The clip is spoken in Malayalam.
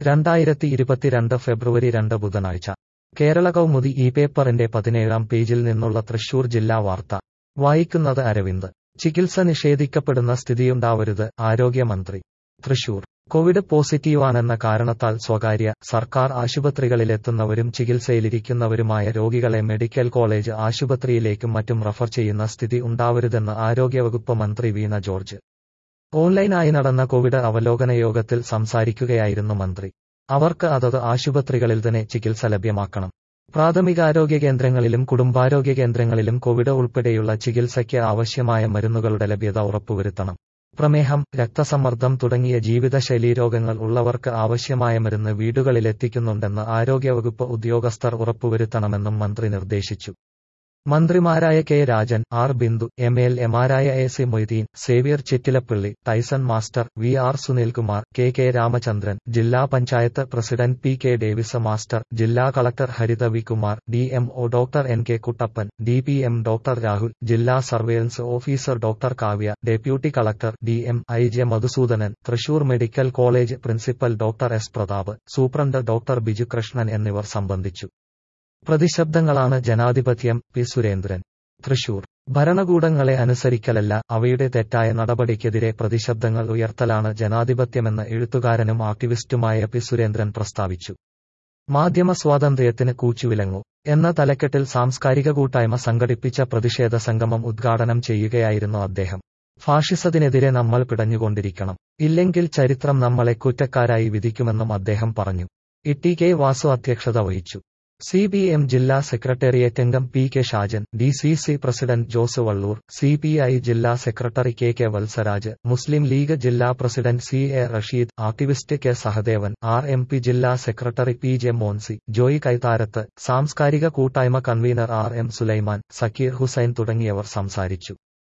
രണ്ടായിരത്തി ഇരുപത്തിരണ്ട് ഫെബ്രുവരി രണ്ട് ബുധനാഴ്ച കേരള കൗമുദി ഈ പേപ്പറിന്റെ പതിനേഴാം പേജിൽ നിന്നുള്ള തൃശൂർ ജില്ലാ വാർത്ത വായിക്കുന്നത് അരവിന്ദ് ചികിത്സ നിഷേധിക്കപ്പെടുന്ന സ്ഥിതിയുണ്ടാവരുത് ആരോഗ്യമന്ത്രി തൃശൂർ കോവിഡ് പോസിറ്റീവാണെന്ന കാരണത്താൽ സ്വകാര്യ സർക്കാർ ആശുപത്രികളിലെത്തുന്നവരും ചികിത്സയിലിരിക്കുന്നവരുമായ രോഗികളെ മെഡിക്കൽ കോളേജ് ആശുപത്രിയിലേക്കും മറ്റും റഫർ ചെയ്യുന്ന സ്ഥിതി ഉണ്ടാവരുതെന്ന് ആരോഗ്യവകുപ്പ് മന്ത്രി വീണ ജോർജ് ഓൺലൈനായി നടന്ന കോവിഡ് അവലോകന യോഗത്തിൽ സംസാരിക്കുകയായിരുന്നു മന്ത്രി അവർക്ക് അതത് ആശുപത്രികളിൽ തന്നെ ചികിത്സ ലഭ്യമാക്കണം പ്രാഥമികാരോഗ്യ കേന്ദ്രങ്ങളിലും കുടുംബാരോഗ്യ കേന്ദ്രങ്ങളിലും കോവിഡ് ഉൾപ്പെടെയുള്ള ചികിത്സയ്ക്ക് ആവശ്യമായ മരുന്നുകളുടെ ലഭ്യത ഉറപ്പുവരുത്തണം പ്രമേഹം രക്തസമ്മർദ്ദം തുടങ്ങിയ ജീവിതശൈലീ രോഗങ്ങൾ ഉള്ളവർക്ക് ആവശ്യമായ മരുന്ന് വീടുകളിലെത്തിക്കുന്നുണ്ടെന്ന് ആരോഗ്യവകുപ്പ് ഉദ്യോഗസ്ഥർ ഉറപ്പുവരുത്തണമെന്നും മന്ത്രി നിർദ്ദേശിച്ചു മന്ത്രിമാരായ K Rajan R Bindu M L എമാരായ A C Moideen Xavier Chittilappilly Tyson master V R Sunilkumar K K Ramachandran ജില്ലാ panchayat president P K Davis master ജില്ലാ collector Haritha V Kumar D M O doctor N K Kuttappan D P M doctor Rahul ജില്ലാ surveillance officer doctor Kavya deputy collector D M I J Madhusoodanan Thrissur medical college principal doctor S Prathap superintendent doctor Biju Krishnan എന്നിവർ സംബന്ധിച്ചു പ്രതിശബ്ദങ്ങളാണ് ജനാധിപത്യം പി സുരേന്ദ്രൻ തൃശൂർ ഭരണകൂടങ്ങളെ അനുസരിക്കലല്ല അവയുടെ തെറ്റായ നടപടിക്കെതിരെ പ്രതിശബ്ദങ്ങൾ ഉയർത്തലാണ് ജനാധിപത്യമെന്ന് എഴുത്തുകാരനും ആക്ടിവിസ്റ്റുമായ പി സുരേന്ദ്രൻ പ്രസ്താവിച്ചു മാധ്യമ സ്വാതന്ത്ര്യത്തിന് കൂച്ചുവിലങ്ങു എന്ന തലക്കെട്ടിൽ സാംസ്കാരിക കൂട്ടായ്മ സംഘടിപ്പിച്ച പ്രതിഷേധ സംഗമം ഉദ്ഘാടനം ചെയ്യുകയായിരുന്നു അദ്ദേഹം ഫാഷിസത്തിനെതിരെ നമ്മൾ പിടഞ്ഞുകൊണ്ടിരിക്കണം ഇല്ലെങ്കിൽ ചരിത്രം നമ്മളെ കുറ്റക്കാരായി വിധിക്കുമെന്നും അദ്ദേഹം പറഞ്ഞു ഇ കെ വാസു അധ്യക്ഷത വഹിച്ചു സി പി എം ജില്ലാ സെക്രട്ടേറിയറ്റ് അംഗം P K Shajan D C C president Jose Valloor C P I ജില്ലാ secretary K K Valsaraj Muslim League ജില്ലാ president C A Rasheed activist K Sahadevan R M P ജില്ലാ secretary P J Monsi Joy Kaitharath സാംസ്കാരിക കൂട്ടായ്മ convener R M Sulaiman Zakir Hussain തുടങ്ങിയവർ സംസാരിച്ചു